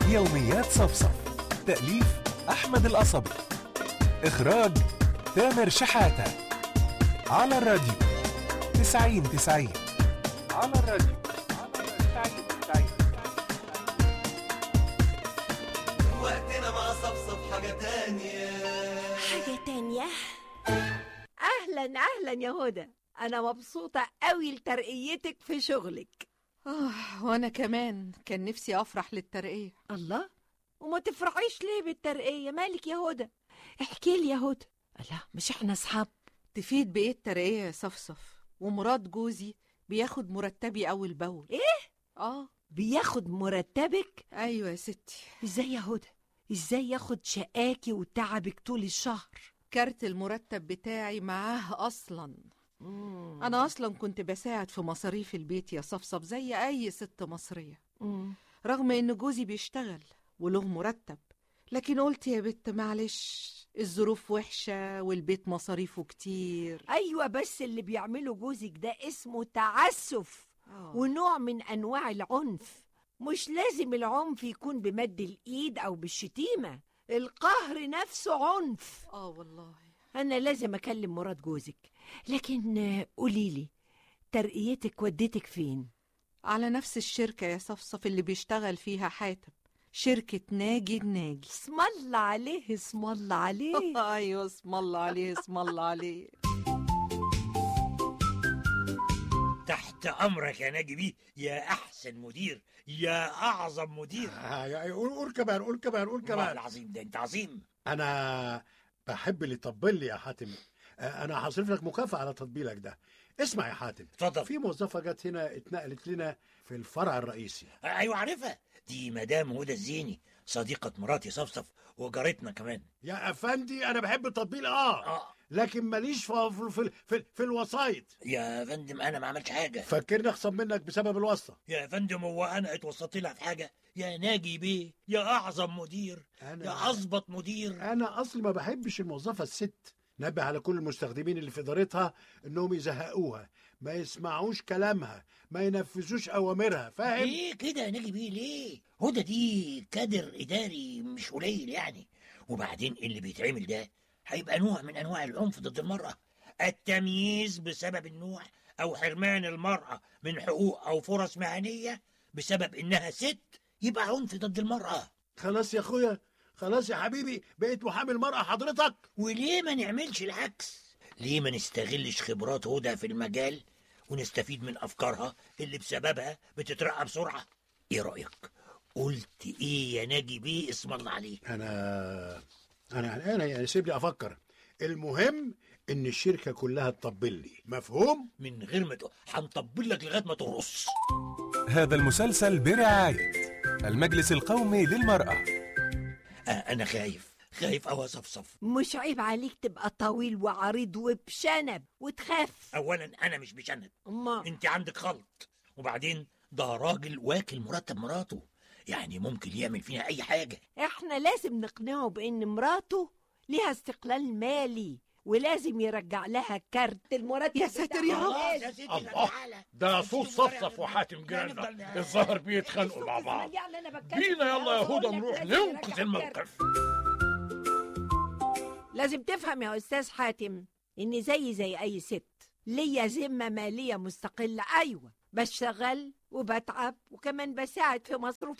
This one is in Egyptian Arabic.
يوميات صفصف تأليف أحمد القصبي إخراج تامر شحاتة على الراديو تسعين تسعين على الراديو تسعين تسعين وقتنا مع صفصف حاجة تانية حاجة تانية اهلا اهلا يا هدى انا مبسوطه قوي لترقيتك في شغلك آه وأنا كمان كان نفسي أفرح للترقية الله وما تفرحيش ليه بالترقيه مالك يا هدى احكي لي يا هدى لا مش احنا اصحاب تفيد بإيه الترقية يا صفصف ومراد جوزي بياخد مرتبي أول بأول إيه؟ آه بياخد مرتبك أيوة يا ستي ازاي يا هدى ازاي ياخد شقاكي وتعبك طول الشهر كارت المرتب بتاعي معاه أصلا أنا أصلا كنت بساعد في مصاريف البيت يا صفصف زي أي ست مصرية مم. رغم إن جوزي بيشتغل وله مرتب لكن قلت يا بت معلش الظروف وحشة والبيت مصاريفه كتير ايوه بس اللي بيعمله جوزك ده اسمه تعسف آه. ونوع من انواع العنف مش لازم العنف يكون بمد الايد او بالشتيمه القهر نفسه عنف آه والله انا لازم اكلم مراد جوزك لكن آه، قوليلي ترقيتك وديتك فين على نفس الشركة يا صفصف اللي بيشتغل فيها حاتم شركة ناجي الناجي اسم الله عليه اسم الله عليه ايوه اسم الله عليه اسم الله عليه تحت امرك يا ناجي بيه يا احسن مدير يا اعظم مدير آه يعني قول قول كمان قول كمان قول والله كمان العظيم ده انت عظيم انا بحب اللي يطبل لي يا حاتم آه، انا هصرف لك مكافأة على تطبيلك ده اسمع يا حاتم اتفضل في موظفة جت هنا اتنقلت لنا في الفرع الرئيسي ايوه عارفها دي مدام هدى الزيني صديقة مراتي صفصف وجارتنا كمان يا افندي انا بحب التطبيل اه اه لكن ماليش في في في, في, في الوسايط يا فندم انا ما عملتش حاجة فكرني اخصم منك بسبب الواسطة يا فندم هو انا اتوسطت لها في حاجة يا ناجي بيه يا اعظم مدير انا يا اظبط مدير انا اصلي ما بحبش الموظفة الست نبه على كل المستخدمين اللي في ادارتها انهم يزهقوها ما يسمعوش كلامها ما ينفذوش اوامرها فاهم ليه كده يا ناجي بيه ليه هدى دي كادر اداري مش قليل يعني وبعدين اللي بيتعمل ده هيبقى نوع من انواع العنف ضد المراه التمييز بسبب النوع او حرمان المراه من حقوق او فرص مهنيه بسبب انها ست يبقى عنف ضد المراه خلاص يا اخويا خلاص يا حبيبي بقيت محامي المرأة حضرتك وليه ما نعملش العكس ليه ما نستغلش خبرات هدى في المجال ونستفيد من افكارها اللي بسببها بتترقى بسرعه ايه رايك قلت ايه يا ناجي بيه اسم الله عليك انا انا انا يعني سيبني افكر المهم ان الشركة كلها تطبل لي مفهوم من غير ما تقول هنطبل لك لغايه ما ترقص هذا المسلسل برعاية المجلس القومي للمرأة آه انا خايف خايف او اصفصف مش عيب عليك تبقى طويل وعريض وبشنب وتخاف اولا انا مش بشنب اما انت عندك خلط وبعدين ده راجل واكل مرتب مراته يعني ممكن يعمل فينا اي حاجه احنا لازم نقنعه بان مراته ليها استقلال مالي ولازم يرجع لها كارت المرتب يا ساتر يا رب. خلاص يا ستي الله. تعالى. ده شوف صوت الورق صفصف ده. وحاتم لا جيراننا نفضل- الظاهر بيتخانقوا مع بعض بينا يلا يا هدى نروح ننقذ الموقف لازم تفهم يا استاذ حاتم اني زي زي اي ست ليا ذمه ماليه مستقله ايوه بشتغل وبتعب وكمان بساعد في مصروف